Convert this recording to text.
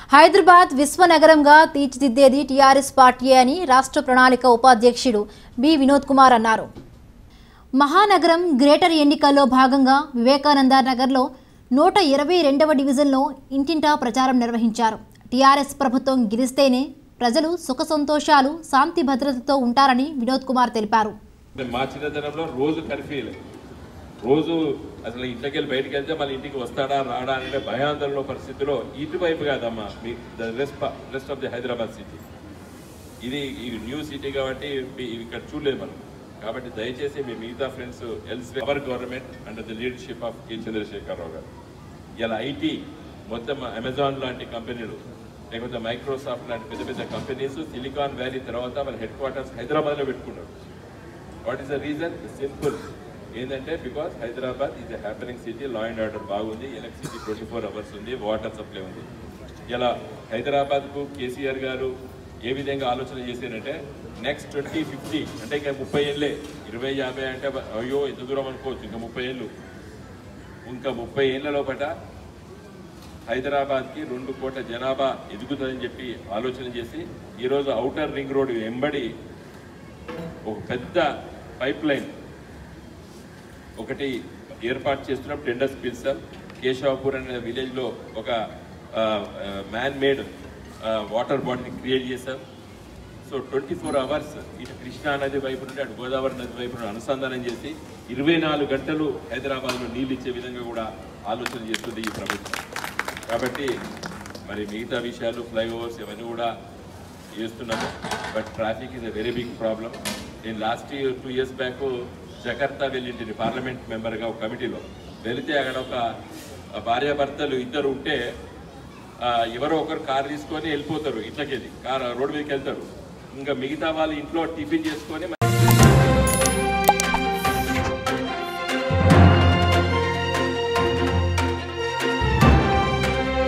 హైదరాబాద్ విశ్వనగరంగా తీర్చిదిద్దేది TRS party అని రాష్ట్ర ప్రణాళిక ఉపాధ్యక్షుడు బి వినోద్ కుమార్ అన్నారు మహానగరం గ్రేటర్ ఎన్నికల్లో భాగంగా వివేకానంద నగర్లో నూట ఇరవై రెండవ డివిజన్లో ఇంటింటా ప్రచారం నిర్వహించారు టీఆర్ఎస్ ప్రభుత్వం గెలిస్తేనే ప్రజలు సుఖ సంతోషాలు శాంతి భద్రతతో ఉంటారని వినోద్ కుమార్ తెలిపారు మా చిన్నతనంలో రోజు కర్ఫ్యూలే రోజు అసలు ఇంట్లోకి వెళ్ళి బయటకు వెళ్తే మళ్ళీ ఇంటికి వస్తాడా రాడా అనే భయాందోళన పరిస్థితిలో ఇటువైపు కాదమ్మా మీ the rest rest of the Hyderabad city ఇది ఈ న్యూ సిటీ కాబట్టి మీ- ఇవి ఇక్కడ చూడలేదు మనం కాబట్టి దయచేసి మీ మిగతా friends else our government under the leadership of K Chandrashekar Rao గారు ఇలా ఐటీ మొత్తం అమెజాన్ లాంటి కంపెనీలు లేకపోతే మైక్రోసాఫ్ట్ లాంటి పెద్ద పెద్ద కంపెనీస్ సిలికాన్ వ్యాలీ తర్వాత మన హెడ్ క్వార్టర్స్ హైదరాబాద్లో పెట్టుకున్నారు what is the reason simple ఏంటంటే because Hyderabad is a happening city law and order బాగుంది ఎలక్ట్రిసిటీ ట్వంటీ ఫోర్ అవర్స్ ఉంది వాటర్ సప్లై ఉంది ఇలా హైదరాబాద్కు కేసీఆర్ గారు ఏ విధంగా ఆలోచన చేశారంటే నెక్స్ట్ ట్వంటీ ఫిఫ్టీ అంటే ఇంకా ముప్పై ఏళ్ళే ఇరవై యాభై అంటే అయ్యో ఎంత దూరం అనుకోవచ్చు ఇంకా ముప్పై ఏళ్ళు ఇంకా ముప్పై ఏళ్ళ లోపల హైదరాబాద్కి రెండు కోట్ల జనాభా ఎదుగుతుందని చెప్పి ఆలోచన చేసి ఈరోజు ఔటర్ రింగ్ రోడ్ వెంబడి ఒక పెద్ద పైప్ లైన్ ఒకటి ఏర్పాటు చేస్తున్నాం టెండర్స్ పిలిచాం కేశవాపూర్ అనే విలేజ్లో ఒక మ్యాన్ మేడ్ వాటర్ బాడీని క్రియేట్ చేశాం సో ట్వంటీ ఫోర్ అవర్స్ ఇటు కృష్ణా నది వైపు నుండి అటు గోదావరి నది వైపు నుండి అనుసంధానం చేసి ఇరవై నాలుగు గంటలు హైదరాబాద్లో నీళ్ళు ఇచ్చే విధంగా కూడా ఆలోచన చేస్తుంది ఈ ప్రభుత్వం కాబట్టి మరి మిగతా విషయాలు ఫ్లైఓవర్స్ ఇవన్నీ కూడా చేస్తున్నాము but traffic is a very big problem నేను last year two years back Jakarta వెళ్ళింటిని పార్లమెంట్ మెంబర్గా ఒక కమిటీలో వెళితే అక్కడ ఒక భార్యాభర్తలు ఇద్దరు ఉంటే ఆ, ఎవరో ఒకరు కార్ తీసుకొని వెళ్ళిపోతారు ఇట్లకెళ్ళి కార్ రోడ్డు మీదకి వెళ్తారు ఇంకా మిగతా వాళ్ళు ఇంట్లో టిఫిన్ చేసుకొని